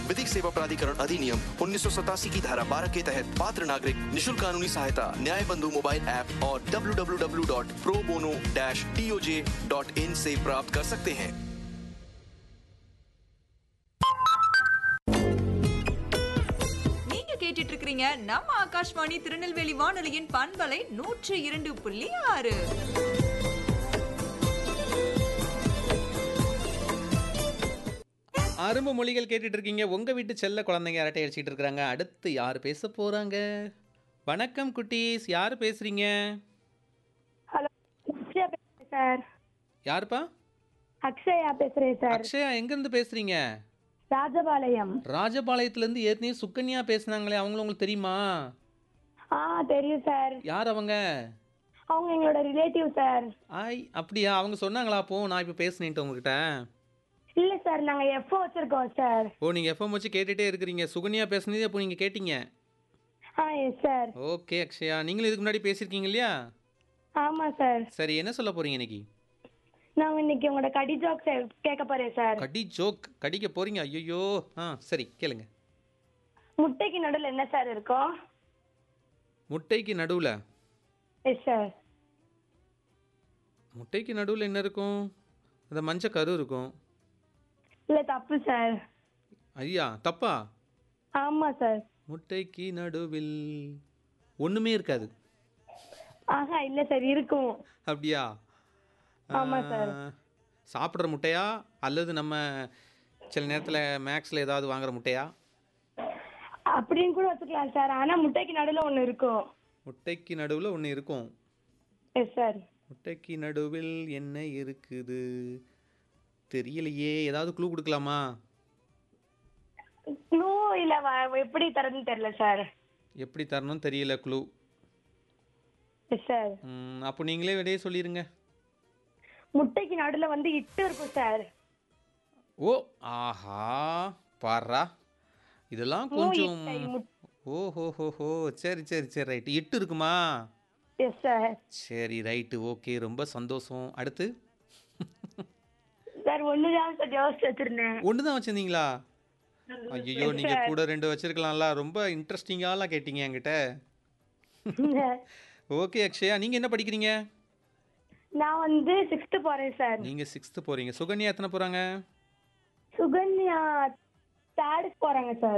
विधिक सेवा प्राधिकरण अधिनियम उन्नीस की धारा 12 के तहत पात्र नागरिक निशुल्क कानूनी सहायता न्याय बंधु मोबाइल ऐप और www.probono-toj.in से प्राप्त कर सकते हैं நீங்க கேட்டுட்டு இருக்கிறீங்க நம்ம ஆகாஷ்வாணி திருநெல்வேலி வானொலியின் பண்பலை நூற்று இரண்டு புள்ளி ஆறு அரும்பு மொழிகள் கேட்டுட்டு இருக்கீங்க உங்க வீட்டு செல்ல குழந்தைங்க அரட்டை அடிச்சிட்டு இருக்காங்க அடுத்து யார் பேச போறாங்க வணக்கம் குட்டீஸ் யார் பேசுறீங்க ஹலோ அக்ஷயா பேசுறேன் சார் யாருப்பா அக்ஷயா பேசுறேன் சார் அக்ஷயா எங்க இருந்து பேசுறீங்க ராஜபாளையம் ராஜபாளையத்துல இருந்து ஏற்கனவே சுக்கன்யா பேசுனாங்களே அவங்களும் உங்களுக்கு தெரியுமா ஆ தெரியும் சார் யார் அவங்க அவங்க எங்களோட ரிலேட்டிவ் சார் ஆய் அப்படியா அவங்க சொன்னாங்களா அப்போ நான் இப்போ பேசுனேன்ட்டு உங்ககிட்ட இல்ல சார் நாங்க எஃப்ஓ வச்சிருக்கோம் சார் ஓ நீங்கள் எஃப்எம் வச்சு கேட்டுட்டே இருக்கிறீங்க சுகன்யா பேசுனதே அப்போ நீங்கள் கேட்டீங்க ஆ எஸ் சார் ஓகே அக்ஷயா நீங்களும் இதுக்கு முன்னாடி பேசியிருக்கீங்க இல்லையா ஆமா சார் சரி என்ன சொல்ல போறீங்க இன்னைக்கு நாங்க இன்னைக்கு உங்களோட கடி ஜோக் கேட்க போறேன் சார் கடி ஜோக் கடிக்க போறீங்க ஐயோ ஆ சரி கேளுங்க முட்டைக்கு நடுவில் என்ன சார் இருக்கும் முட்டைக்கு நடுவில் எஸ் சார் முட்டைக்கு நடுவில் என்ன இருக்கும் அந்த மஞ்சள் கரு இருக்கும் இல்ல தப்பு சார் ஐயா தப்பா ஆமா சார் முட்டைக்கு நடுவில் ஒன்றுமே இருக்காது ஆஹா இல்ல சார் இருக்கும் அப்படியா ஆமா சார். ஆ, சாப்பிட்ற முட்டையா அல்லது நம்ம சில நேரத்தில் மேக்ஸில் ஏதாவது வாங்குற முட்டையா அப்படின்னு கூட வச்சுக்கலாம் சார் ஆனா முட்டைக்கு நடுவில் ஒண்ணு இருக்கும் முட்டைக்கு நடுவில் ஒன்று இருக்கும் எஸ் சார் முட்டைக்கு நடுவில் என்ன இருக்குது தெரியலையே ஏதாவது க்ளூ கொடுக்கலாமா நோ இல்ல வ- எப்படி தரதுன்னு தெரியல சார் எப்படி தரணும் தெரியல க்ளூ எஸ் சார் அப்போ நீங்களே விடையே சொல்லிடுங்க முட்டைக்கு நடுவில் வந்து இட்டு இருக்கும் சார் ஓ ஆஹா பாரா இதெல்லாம் மூ கொஞ்சம் இட்டை முட்- ஓஹோ ஹோ ஹோ சரி சரி சரி ரைட்டு இட்டு இருக்குமா எஸ் சார் சரி ரைட்டு ஓகே ரொம்ப சந்தோஷம் அடுத்து சார் ஒன்று தான் சார் யோசிச்சு வச்சிருந்தேன் ஒன்று தான் வச்சுருந்தீங்களா ஐயோ நீங்கள் கூட ரெண்டு வச்சிருக்கலாம்ல ரொம்ப இன்ட்ரெஸ்டிங்காலாம் கேட்டீங்க என்கிட்ட ஓகே அக்ஷயா நீங்கள் என்ன படிக்கிறீங்க நான் வந்து சிக்ஸ்த்து போறேன் சார் நீங்கள் சிக்ஸ்த்து போகிறீங்க சுகன்யா எத்தனை போகிறாங்க சுகன்யா தேர்ட் போறாங்க சார்